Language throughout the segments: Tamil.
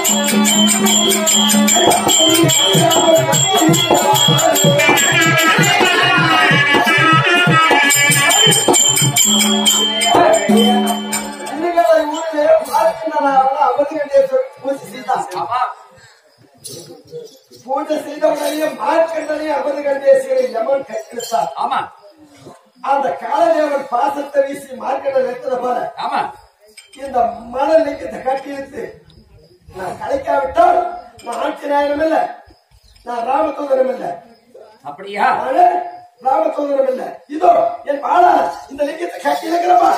இன்னைக்கு ஊரிலே பார்க்கின்றனால அபதிகண்டேஸ்வரர் பூஜை செய்தார் ஆமா பூஜை செய்தவர்களையே மார்க்கண்டனையும் அபதிகண்டேஸ்வரை யமன் கையெழுத்தார் ஆமா அந்த காலதேவன் பாசத்தை வீசி மார்க்கெட்ட நிறுத்தின போல ஆமா இந்த மணல் லிங்கத்தை கட்டி இழுத்து நான் கலைக்காவிட்டால் நான் ஆட்சி நாயனம் இல்ல நான் ராமதூதனம் இல்ல அப்படியா நானு ராமதூதனம் இல்ல இதோ என் பாலா இந்த லிங்கத்தை கட்டி இழுக்கிறப்பா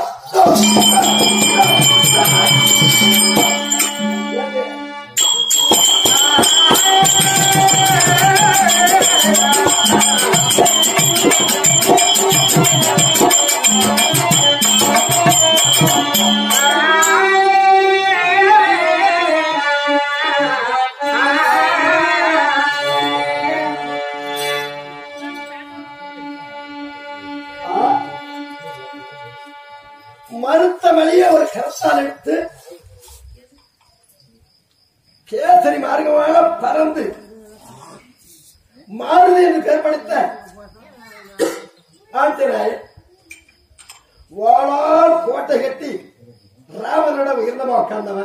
மறுத்த வழியை ஒரு கரத்தால் எடுத்து கேசரி மார்க்கமாக பறந்து மாருதி என்று ஏற்படுத்த ஆஞ்சநாயர் வாழால் கோட்டை கட்டி ராவனிடம் உயர்ந்தமா உட்கார்ந்தவன்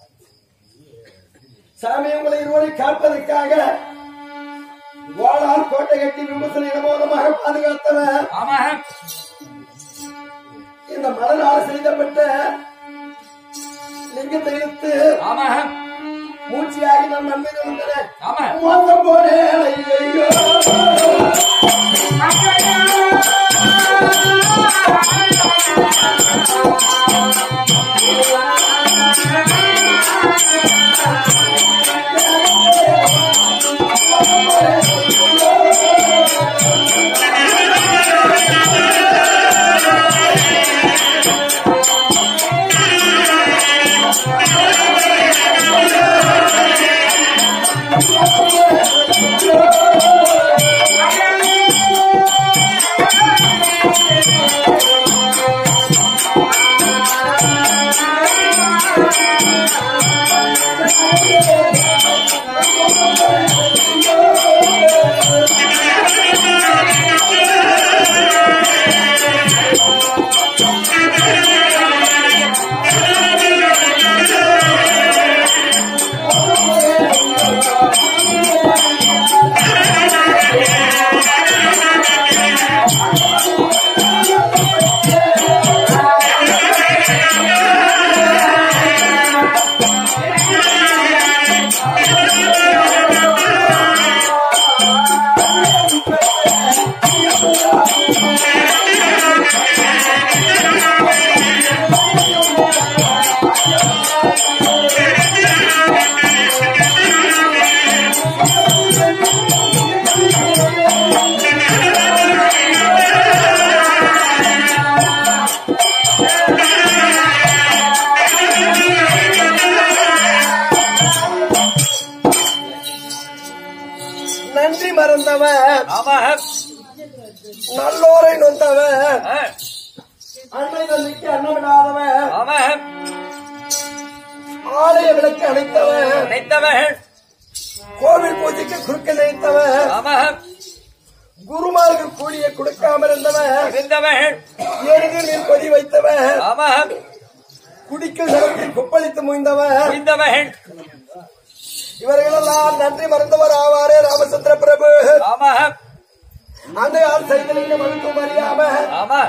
சாமி உங்களை இருவரை காப்பதற்காக வாழால் கோட்டை கட்டி விமர்சன இடமோதமாக பாதுகாத்தவன் ஆமா இந்த மலரால் செய்தப்பட்ட லிங்கத்தை இழுத்து ஆமா மூச்சியாகி நம் நம்பி வந்தன ஆமா மோசம் போனேன் ஐயையோ. நன்றி மறந்தவன் ஆமா நல்லோரை நொந்தவன் ஆ, அன்னை தந்தைக்கு அன்னமிடாதவன் ஆமா ஆலய விளக்கு அணைத்தவன் நினைத்தவன் கோவில் பூஜைக்கு குறுக்க நினைத்தவன் ஆமா குருமாருக்கு கூலியை கொடுக்காம இருந்தவன் இருந்தவன் எருதில் நீர் கொதி வைத்தவன் ஆமா குடிக்கும் சரத்தில் குப்பளித்து முய்ந்தவன் புரிந்தவன் இவர்களெல்லாம் நன்றி மறந்தவர் ஆவாரே ராமச்சந்திர பிரபு ஆமா அந்த ஆள் செய்தலிங்க மருத்துவம் அறியாம ஆமா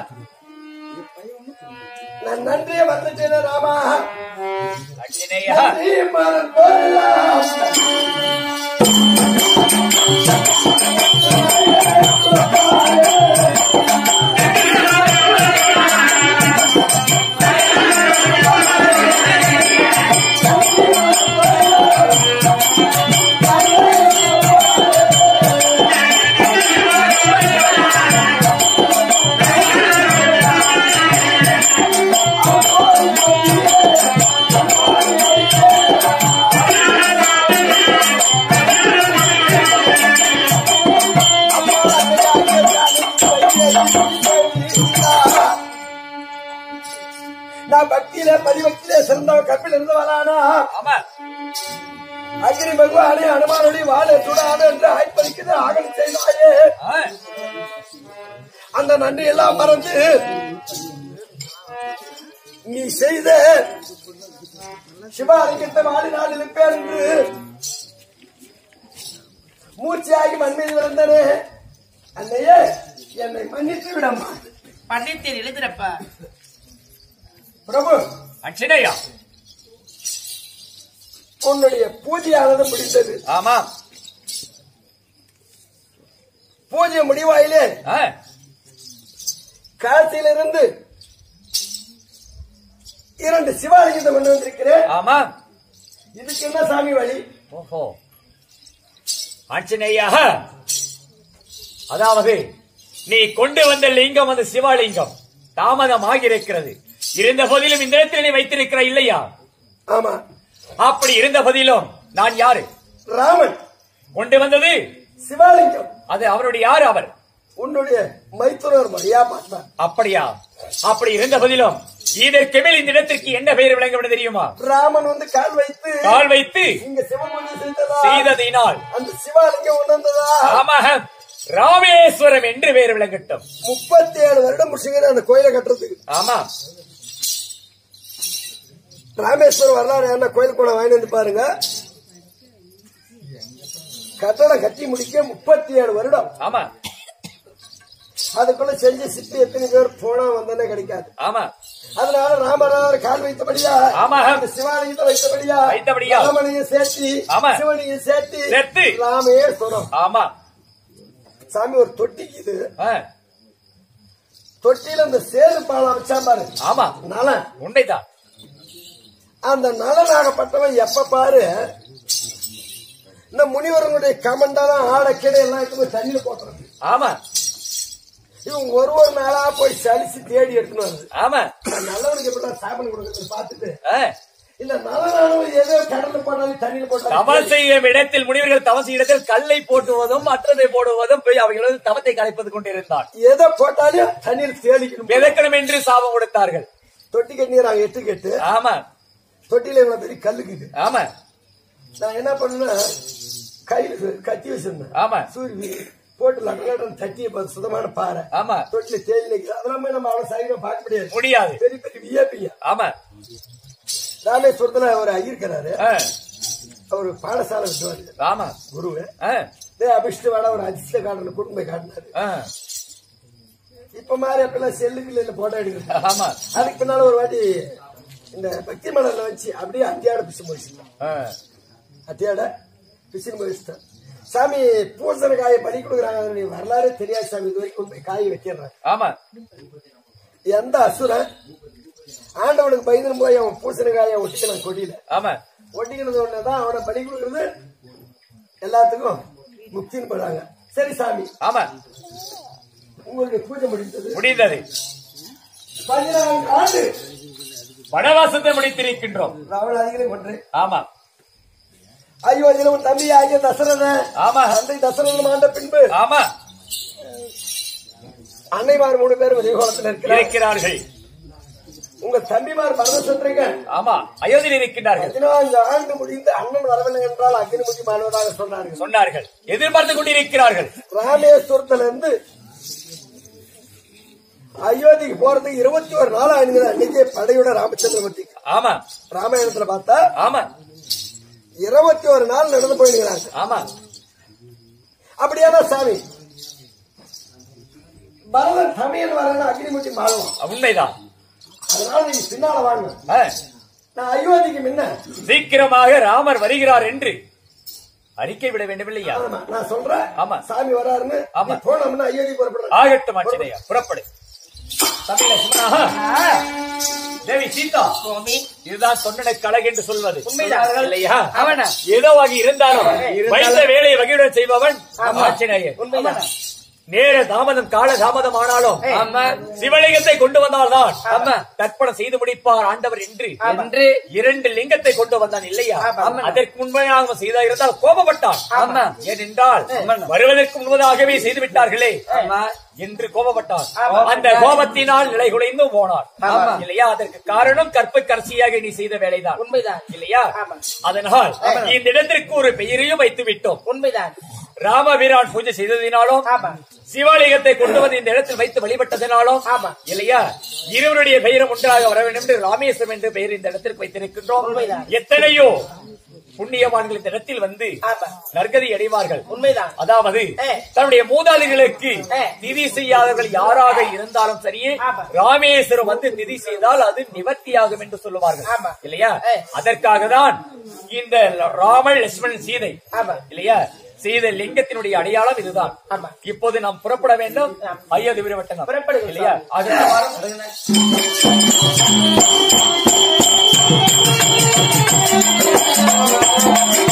நான் நன்றியை மறந்துட்டேன் ராமா அஞ்சினேயா நன்றி மறந்தோரெல்லாம் நான் பக்தியில பதிபக்தியில சிறந்தவ கப்பில் இருந்தவனானா ஆமா அக்னி பகவானே அனுமானுடைய வாழை சுடாது என்று ஆய்ப்பறிக்கிறது ஆகல் செய்தாயே ஆ, அந்த நன்றி எல்லாம் மறந்து நீ செய்த சிவாலிங்கத்தை வாழினால் இருப்பேன் என்று மூச்சியாகி மண்மீது விழுந்தனே அன்னையே என்னை மன்னித்து விடம்மா பண்ணித்தேன் எழுதுறப்பா பிரபு அர்ச்சனையா உன்னுடைய பூஜையானது முடிந்தது ஆமா பூஜை முடிவாயிலே ஆ, காசியிலிருந்து இரண்டு சிவாலிங்கத்தை கொண்டு வந்திருக்கிறேன் ஆமா இதுக்கு என்ன சாமி வழி ஓஹோ ஆஞ்சநேயா அதாவது நீ கொண்டு வந்த லிங்கம் அந்த சிவலிங்கம் தாமதமாகி இருக்கிறது இருந்த போதிலும் இந்த இடத்தில் நீ வைத்திருக்கிற இல்லையா ஆமா அப்படி இருந்த போதிலும் நான் யாரு ராமன் கொண்டு வந்தது சிவாலிங்கம் அது அவருடைய யாரு அவர் உன்னுடைய மைத்துனர் முறையா பார்த்தான் அப்படியா அப்படி இருந்த போதிலும் இதற்கு மேல் இந்த இடத்திற்கு என்ன பெயர் விளங்க வேண்டும் தெரியுமா ராமன் வந்து கால் வைத்து கால் வைத்து இங்க சிவபூஜை செய்ததா செய்ததினால் அந்த சிவாலிங்கம் உணர்ந்ததா ஆமாக ராமேஸ்வரம் என்று பெயர் விளங்கட்டும் முப்பத்தி ஏழு வருடம் முடிச்சுங்கிற அந்த கோயிலை கட்டுறதுக்கு ஆமா ராமேஸ்வரம் வரலாறு என்ன கோயில் கூட வாங்கி வந்து பாருங்க கட்டடம் கட்டி முடிக்க முப்பத்தி ஏழு வருடம் ஆமா அதுக்குள்ள செஞ்ச சிற்பி எத்தனை பேர் போனா வந்தனே கிடைக்காது ஆமா அதனால ராமராவர் கால் வைத்தபடியா ஆமா. அந்த சிவாலயத்தை வைத்தபடியா வைத்தபடியா. ராமனையும் சேர்த்தி ஆமா. சிவனையும் சேர்த்தி சேர்த்து. ராமேஸ்வரம் ஆமா சாமி ஒரு தொட்டிக்கு இது ஆ, தொட்டியில அந்த சேது பாலம் வச்சா பாரு ஆமா நலன் உண்மைதான் அந்த நலனாகப்பட்டவன் எப்ப பாரு இந்த முனிவர்களுடைய கமண்டாலாம் ஆடக்கிடை எல்லாம் எடுத்து போய் தண்ணியில போட்டுறது ஆமா இவன் ஒரு ஒரு நாளா போய் சலிச்சு தேடி எடுத்துன்னு வருது ஆமா நல்லவனுக்கு எப்படி சாப்பிட கொடுக்கறது பார்த்துட்டு ஆ, இந்த நலனானவன் ஏதோ கடல்ல போட்டாலும் தண்ணியில தவம் போட்டாலும் செய்யும் இடத்தில் முனிவர்கள் தவம் செய்யும் இடத்தில் கல்லை போட்டுவதும் மற்றதை போடுவதும் போய் அவர்களது தவத்தை கலைப்பது கொண்டிருந்தான் எதை போட்டாலும் தண்ணீர் தேடிக்கணும் விதக்கணும் என்று சாபம் கொடுத்தார்கள் தொட்டி கட்டி நாங்க எட்டு கட்டு ஆமா தொட்டியில இவ்வளவு பெரிய கல்லுக்குது ஆமா நான் என்ன பண்ணேன்னா கையில கத்தி வச்சிருந்தேன் ஆமா சூரிய போட்டு லட்டம் தட்டிய பார்த்து சுத்தமான பாறை ஆமா தொட்டில தேடி நிற்குது அதெல்லாம் போய் நம்ம அவ்வளவு சைக்கிள் பார்க்க முடியாது முடியாது பெரிய பெரிய வியப்பியா ஆமா ராமேஸ்வரத்துல அவர் ஐயிருக்கிறாரு ஆ, அவர் பாடசாலை விட்டுவாரு ஆமா குருவு ஆ, டே அபிஷ்டு வாட ஒரு அதிர்ஷ்ட காட்டணும் கூட்டு போய் காட்டினாரு ஆ, இப்ப மாதிரி அப்பெல்லாம் செல்லுக்கு போட்டோ எடுக்கிறது ஆமா அதுக்கு பின்னால ஒரு வாட்டி இந்த பக்தி மலர்ல வச்சு அப்படியே அத்தியாட பிசு போயிடுச்சு ஆ, அத்தியாட பிசுன்னு போயிடுச்சிட்டேன் சாமி பூசண காயை பறி கொடுக்குறாங்க அதனுடைய வரலாறே தெரியாது சாமி இது வரைக்கும் கொண்டு போய் காயை வைக்கிறாங்க ஆமா எந்த அசுரன் ஆண்டவனுக்கு பயந்து போய் அவன் பூசணிக்காயை ஒட்டிக்கிறான் கொடியில ஆமா ஒட்டிக்கிறது ஒண்ணுதான் அவனை பலி கொடுக்கறது எல்லாத்துக்கும் முக்தின்னு போறாங்க சரி சாமி ஆமா உங்களுடைய பூஜை முடிந்தது முடிந்தது பதினான்கு ஆண்டு வனவாசத்தை முடித்திருக்கின்றோம் ராவணாதிகளை கொன்று ஆமா அயோத்தியில உன் தம்பி ஆகிய தசரதன் ஆமா தந்தை தசரதன் ஆண்ட பின்பு ஆமா அன்னைமார் மூணு பேர் வெளிகோலத்தில் இருக்கிறார் இருக்கிறார்கள் உங்க தம்பிமார் மரணம் சொல்றீங்க ஆமா அயோத்தியில் இருக்கின்றார்கள் பதினான்கு ஆண்டு முடிந்து அண்ணன் வரவில்லை என்றால் அக்னிமுகி மாறுவதாக சொன்னார்கள் சொன்னார்கள் எதிர்பார்த்து கொண்டிருக்கிறார்கள் ராமேஸ்வரத்துல இருந்து அயோத்திக்கு போறதுக்கு இருபத்தி ஒரு நாள் ஆயிடுங்க அன்னைக்கே படையோட ராமச்சந்திரமூர்த்தி ஆமா ராமாயணத்துல பார்த்தா ஆமா இருபத்தி ஒரு நாள் நடந்து போயிருக்கிறாங்க ஆமா அப்படியானா சாமி பரதன் சமையல் வரணும் அக்னிமுட்டி மாறுவான் உண்மைதான் அதனால நீங்க பின்னால வாங்க ஆ, நான் அயோத்திக்கு முன்ன சீக்கிரமாக ராமர் வருகிறார் என்று அறிக்கை விட வேண்டுமில்லையா ஆமா, நான் சொல்றேன் ஆமா. சாமி வராருன்னு ஆமா. நீ போனோம்னா அயோத்தி புறப்படுறேன் ஆகட்டும் ஆச்சனையா புறப்படு தம்பி லட்சுமணா தேவி சீதா சுவாமி இதுதான் தொண்டனை கழகு என்று சொல்வது உண்மைதான். இல்லையா அவனா? ஏதோ ஆகி இருந்தாலும் வைத்த வேலையை வகையுடன் செய்பவன் ஆச்சனையர் உண்மைதான் நேர தாமதம் கால தாமதம் ஆனாலும் ஆமா சிவலிங்கத்தை கொண்டு வந்தால்தான் ஆமா. தர்ப்பணம் செய்து முடிப்பார் ஆண்டவர் என்று என்று இரண்டு லிங்கத்தை கொண்டு வந்தான் இல்லையா ஆமா. அதற்கு முன்பதாக செய்தா இருந்தால் கோபப்பட்டான் ஆமா. ஏனென்றால் வருவதற்கு முன்பதாகவே செய்து விட்டார்களே ஆமா என்று கோபப்பட்டார் அந்த கோபத்தினால் நிலை குலைந்து போனார் ஆமா. இல்லையா அதற்கு காரணம் கற்பு கரசியாக நீ செய்த வேலைதான் உண்மைதான் இல்லையா ஆமா. அதனால் இந்த இடத்திற்கு ஒரு பெயரையும் வைத்து விட்டோம் உண்மைதான் ராமவீரான் பூஜை செய்ததினாலும் ஆமா சிவாலயத்தை கொண்டு வந்து இந்த இடத்தில் வைத்து வழிபட்டதினாலும் ஆமா. இல்லையா இருவருடைய பெயரும் ஒன்றாக வர வேண்டும் என்று ராமேஸ்வரம் என்ற பெயர் இந்த இடத்திற்கு வைத்திருக்கின்றோம் உண்மைதான். எத்தனையோ புண்ணியவான்கள் இந்த இடத்தில் வந்து ஆமா. நற்கதி அடைவார்கள் உண்மைதான் அதாவது ஏ. தன்னுடைய மூதாதைகளுக்கு ஏ. திதி செய்யாதவர்கள் யாராக இருந்தாலும் சரியே ஆமா. ராமேஸ்வரம் வந்து திதி செய்தால் அது நிவர்த்தியாகும் என்று சொல்லுவார்கள் ஆமா. இல்லையா ஏ. அதற்காக தான் இந்த ராமன் லட்சுமணன் சீதை ஆமா. இல்லையா சீதை லிங்கத்தினுடைய அடையாளம் இதுதான் ஆமா. இப்போது நாம் புறப்பட வேண்டும் ஐயா விருவட்டனம் புறப்படுங்கள் இல்லையா சாமி. அடுத்த வாரம் ஆ